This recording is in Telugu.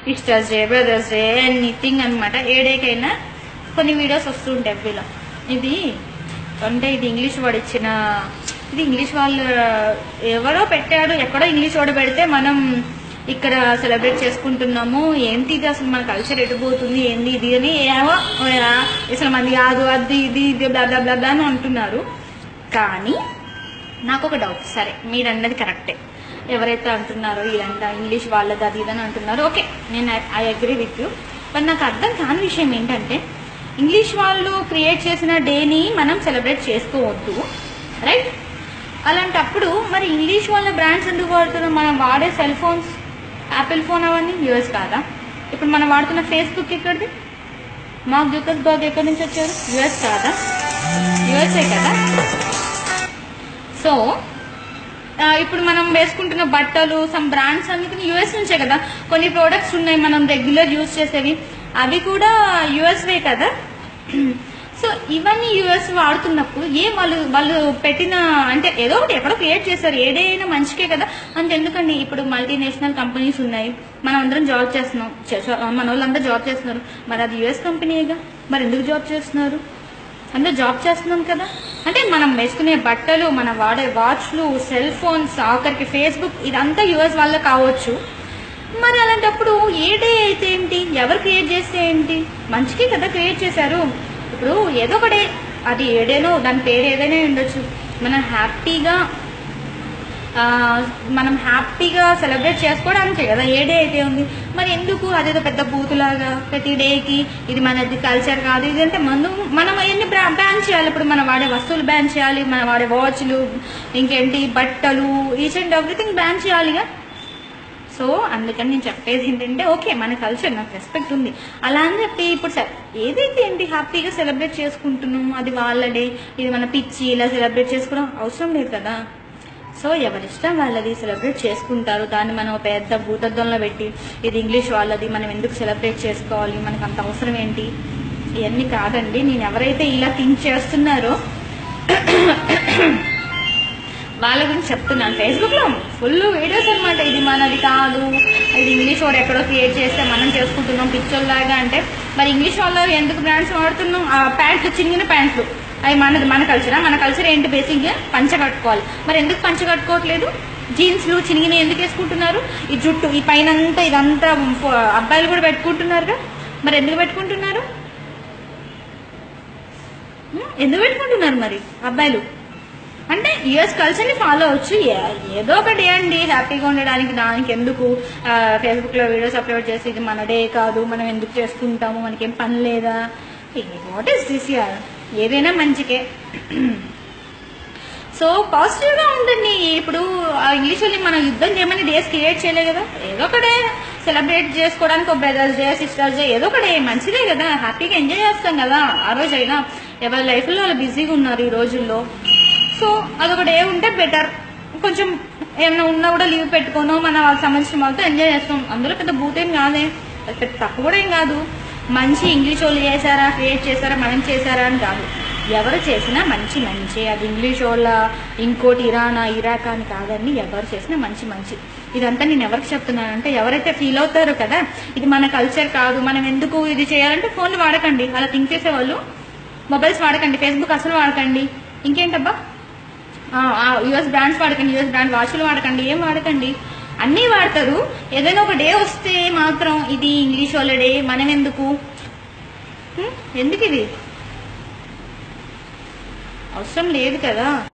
Sisters day brothers day anything అనమాట ఏ డేకైనా కొన్ని వీడియోస్ వస్తూ ఉంటాయి ఎవ్రీలో ఇది అంటే ఇది ఇంగ్లీష్ వాడు ఇచ్చిన ఇది ఇంగ్లీష్ వాళ్ళు ఎవరో పెట్టాడు ఎక్కడో ఇంగ్లీష్ వాడు పెడితే మనం ఇక్కడ సెలబ్రేట్ చేసుకుంటున్నాము ఏంటి ఇది అసలు మన కల్చర్ ఎటుపోతుంది ఏంది ఇది అని ఏమో ఆ, అసలు మంది కాదు అది ఇది ఇది బ్లా బ్లా బ్లా బ్లా అని అంటున్నారు కానీ నాకు ఒక డౌట్ సరే మీరు అన్నది కరెక్టే ఎవరైతే అంటున్నారో ఇదంతా ఇంగ్లీష్ వాళ్ళది అది ఇదని అంటున్నారో ఓకే నేను I agree with you but నాకు అర్థం కాని విషయం ఏంటంటే ఇంగ్లీష్ వాళ్ళు క్రియేట్ చేసిన డేని మనం సెలబ్రేట్ చేసుకోవద్దు రైట్ అలాంటప్పుడు మరి ఇంగ్లీష్ వాళ్ళ బ్రాండ్స్ ఎందుకు వాడుతున్నాం మనం వాడే సెల్ ఫోన్స్ యాపిల్ ఫోన్ అవన్నీ యూఎస్ కాదా ఇప్పుడు మనం వాడుతున్న ఫేస్బుక్ ఎక్కడిది మార్క్ జూకర్స్బర్గ్ ఎక్కడి నుంచి వచ్చారు యుఎస్ కాదా యుఎస్ఏ కదా సో ఆ, ఇప్పుడు మనం వేసుకుంటున్న బట్టలు సమ్ బ్రాండ్స్ అన్ని యుఎస్ నుంచే కదా కొన్ని ప్రోడక్ట్స్ ఉన్నాయి మనం రెగ్యులర్ యూజ్ చేసేవి అవి కూడా యుఎస్వే కదా సో ఇవన్నీ యుఎస్ వాడుతున్నప్పుడు ఏ వాళ్ళు వాళ్ళు పెట్టిన అంటే ఏదో ఒకటి ఎక్కడో క్రియేట్ చేశారు ఏదైనా మంచికే కదా అంటే ఎందుకండి ఇప్పుడు మల్టీనేషనల్ కంపెనీస్ ఉన్నాయి మనం అందరం జాబ్ చేస్తున్నాం చే- చే- మన వాళ్ళందరూ జాబ్ చేస్తున్నారు మరి అది యుఎస్ కంపెనీగా మరి ఎందుకు జాబ్ చేస్తున్నారు అందరూ జాబ్ చేస్తున్నాం కదా అంటే మనం వేసుకునే బట్టలు మనం వాడే వాచ్లు సెల్ ఫోన్స్ ఆఖరికి ఫేస్బుక్ ఇదంతా యుఎస్ వల్ల కావచ్చు మరి అలాంటప్పుడు ఏ డే అయితే ఏంటి ఎవరు క్రియేట్ చేస్తే ఏంటి మంచికే కదా క్రియేట్ చేశారు ఇప్పుడు ఏదో ఒక డే అది ఏ డేనో దాని పేరు ఏదైనా ఉండొచ్చు మనం హ్యాపీగా ఆ, మనం హ్యాపీగా సెలబ్రేట్ చేసుకోవడానికి కదా ఏ డే అయితే ఉంది మరి ఎందుకు అదేదో పెద్ద బూతులాగా ప్రతి డేకి ఇది మనది కల్చర్ కాదు ఇది అంటే మనం మనం అవన్నీ బ్యాన్ చేయాలి ఇప్పుడు మనం వాడే వస్తువులు బ్యాన్ చేయాలి మనం వాడే వాచ్లు ఇంకేంటి బట్టలు ఈచ్ అండ్ ఎవ్రీథింగ్ బ్యాన్ చేయాలిగా సో అందుకని నేను చెప్పేది ఏంటంటే ఓకే మన కల్చర్ నాకు రెస్పెక్ట్ ఉంది అలా అని చెప్పి ఇప్పుడు స- ఏదైతే ఏంటి హ్యాపీగా సెలబ్రేట్ చేసుకుంటున్నాం అది వాళ్ళ డే ఇది మన పిచ్చి ఇలా సెలబ్రేట్ చేసుకోవడం అవసరం లేదు కదా సో ఎవరిష్టం వాళ్ళది సెలబ్రేట్ చేసుకుంటారు దాన్ని మనం ఒక పెద్ద భూతద్దంలో పెట్టి ఇది ఇంగ్లీష్ వాళ్ళది మనం ఎందుకు సెలబ్రేట్ చేసుకోవాలి మనకు అంత అవసరం ఏంటి ఇవన్నీ కాదండి నేను ఎవరైతే ఇలా థింక్ చేస్తున్నారో వాళ్ళ గురించి చెప్తున్నాను ఫేస్బుక్ లో ఫుల్ వీడియోస్ అన్నమాట ఇది మనది కాదు ఇది ఇంగ్లీష్ వాడు ఎక్కడో క్రియేట్ చేస్తే మనం చేసుకుంటున్నాం పిచ్చోళ్ళలాగా అంటే మరి ఇంగ్లీష్ వాళ్ళు ఎందుకు బ్రాండ్స్ వాడుతున్నాం ఆ ప్యాంట్లు చిన్న ప్యాంట్లు అవి మనది మన కల్చరా మన కల్చర్ ఏంటి బేసిక్ గా పంచ కట్టుకోవాలి మరి ఎందుకు పంచ కట్టుకోవట్లేదు జీన్స్లు చినిగిన ఎందుకు వేసుకుంటున్నారు ఈ జుట్టు ఈ పైన అంతా ఇదంతా ఫ- అబ్బాయిలు కూడా పెట్టుకుంటున్నారుగా మరి ఎందుకు పెట్టుకుంటున్నారు ఉం? ఎందుకు పెట్టుకుంటున్నారు మరి అబ్బాయిలు అంటే యుఎస్ కల్చర్ని ఫాలో అవచ్చు ఏ- ఏదో ఒక డే అండి హ్యాపీగా ఉండడానికి దానికి ఎందుకు ఫేస్బుక్ లో వీడియోస్ అప్లోడ్ చేసి ఇది మన డే కాదు మనం ఎందుకు చేసుకుంటాము మనకేం పని లేదా వాట్ ఈస్ దిస్ ఇయర్ ఏదైనా మంచికే సో పాజిటివ్ గా ఉండండి ఇప్పుడు ఆ ఇంగ్లీష్ వాళ్ళని మనం యుద్ధం చేయమని డేస్ క్రియేట్ చేయలే కదా ఏదో ఒక డే సెలబ్రేట్ చేసుకోవడానికి ఒక బ్రదర్స్ డే సిస్టర్స్ డే ఏదో ఒక డే మంచిదే కదా హ్యాపీగా ఎంజాయ్ చేస్తాం కదా ఆ రోజైనా ఎవరి లైఫ్ లో వాళ్ళు బిజీగా ఉన్నారు ఈ రోజుల్లో సో అదొక డే ఉంటే బెటర్ కొంచెం ఏమైనా ఉన్నా కూడా లీవ్ పెట్టుకోను మన వాళ్ళకి సంబంధించిన వాళ్ళతో ఎంజాయ్ చేస్తాం అందులో పెద్ద భూతేం కాదే అది పెద్ద తప్పు కూడా ఏం కాదు మంచి ఇంగ్లీష్ వాళ్ళు చేశారా క్రియేట్ చేశారా మనం చేశారా అని కాదు ఎవరు చేసినా మంచి మంచి అది ఇంగ్లీష్ వాళ్ళ ఇంకోటి ఇరానా ఇరాక్ అని కాదండి ఎవరు చేసినా మంచి మంచి ఇదంతా నేను ఎవరికి చెప్తున్నానంటే ఎవరైతే ఫీల్ అవుతారో కదా ఇది మన కల్చర్ కాదు మనం ఎందుకు ఇది చేయాలంటే ఫోన్లు వాడకండి అలా థింక్ చేసేవాళ్ళు మొబైల్స్ వాడకండి ఫేస్బుక్ అసలు వాడకండి ఇంకేంటబ్బా యుఎస్ బ్రాండ్స్ వాడకండి యుఎస్ బ్రాండ్ వాచ్లు వాడకండి ఏం వాడకండి అన్నీ వాడతారు ఏదైనా ఒక డే వస్తే మాత్రం ఇది ఇంగ్లీష్ వాళ్ళ డే మనం ఎందుకు హ్మ్? ఎందుకు ఇది అవసరం లేదు కదా